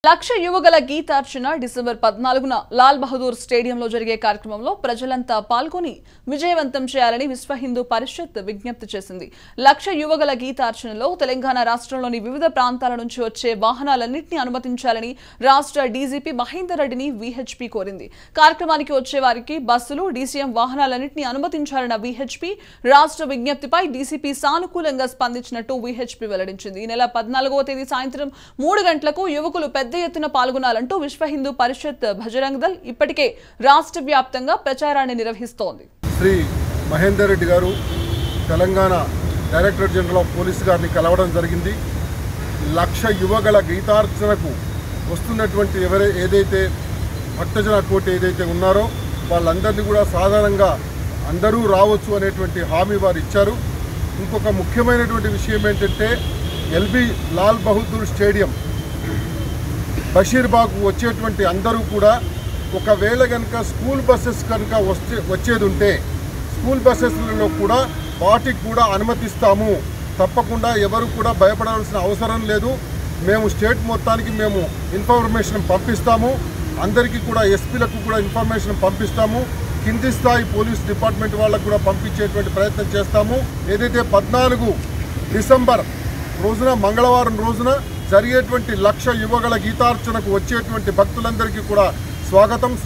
లక్ష యువగల గీతార్చన December పద్నాలుగున లాల్ బహదూర్ స్టేడియంలో జరిగే కార్యక్రమంలో ప్రజలంతా పాల్గొని విజయవంతం చేయాలని విశ్వ హిందూ పరిషత్ విజ్ఞప్తి చేసింది లక్ష యువగల గీతార్చనలో తెలంగాణ రాష్ట్రంలోని వివిధ ప్రాంతాల నుంచి వచ్చే వాహనాలన్నింటినీ అనుమతించాలని రాష్ట్ర డీజీపీ మహేందర్ రెడ్డిని వీహెచ్పీ కోరింది కార్యక్రమానికి వచ్చే వారికి బస్సులు డీసీఎం వాహనాలన్నింటినీ అనుమతించాలన్న వీహెచ్పీ రాష్ట్ర విజ్ఞప్తిపై డీసీపీ సానుకూలంగా స్పందించినట్టు వీహెచ్పీ వెల్లడించింది ఈ నెల పద్నాలుగవ తేదీ సాయంత్రం మూడు గంటలకు యువకులు పెద్ద ఎత్తున పాల్గొనాలంటూ విశ్వ హిందూ పరిషత్ భజరంగ్ దల్ ఇప్పటికే రాష్ట్ర వ్యాప్తంగా ప్రచారాన్ని నిర్వహిస్తోంది శ్రీ మహేందర్ రెడ్డి గారు Telangana director general of police గారిని కలవడం జరిగింది లక్ష యువగల గీతార్చనకు వస్తున్నటువంటి ఎవరై ఏదైతే భక్తజన కోటి ఏదైతే ఉన్నారో వాళ్ళందరినీ కూడా సాధారణంగా అందరూ రావచ్చు అనేటువంటి హామీ వారు ఇచ్చారు ఇంకొక ముఖ్యమైనటువంటి విషయం ఏంటంటే ఎల్బి లాల్ బహదూర్ స్టేడియం బషీర్బాగ్ వచ్చేటువంటి అందరూ కూడా ఒకవేళ కనుక స్కూల్ బస్సెస్ కనుక వచ్చే వచ్చేది ఉంటే స్కూల్ బస్సెస్లలో కూడా వాటికి కూడా అనుమతిస్తాము తప్పకుండా ఎవరు కూడా భయపడాల్సిన అవసరం లేదు మేము స్టేట్ మొత్తానికి మేము ఇన్ఫర్మేషన్ పంపిస్తాము అందరికీ కూడా ఎస్పీలకు కూడా ఇన్ఫర్మేషన్ పంపిస్తాము కింది స్థాయి పోలీస్ డిపార్ట్మెంట్ వాళ్ళకు కూడా పంపించేటువంటి ప్రయత్నం చేస్తాము ఏదైతే పద్నాలుగు డిసెంబర్ రోజున మంగళవారం రోజున జరిగేటువంటి లక్ష యువగల గీతార్చనకు వచ్చేటువంటి భక్తులందరికీ కూడా స్వాగతం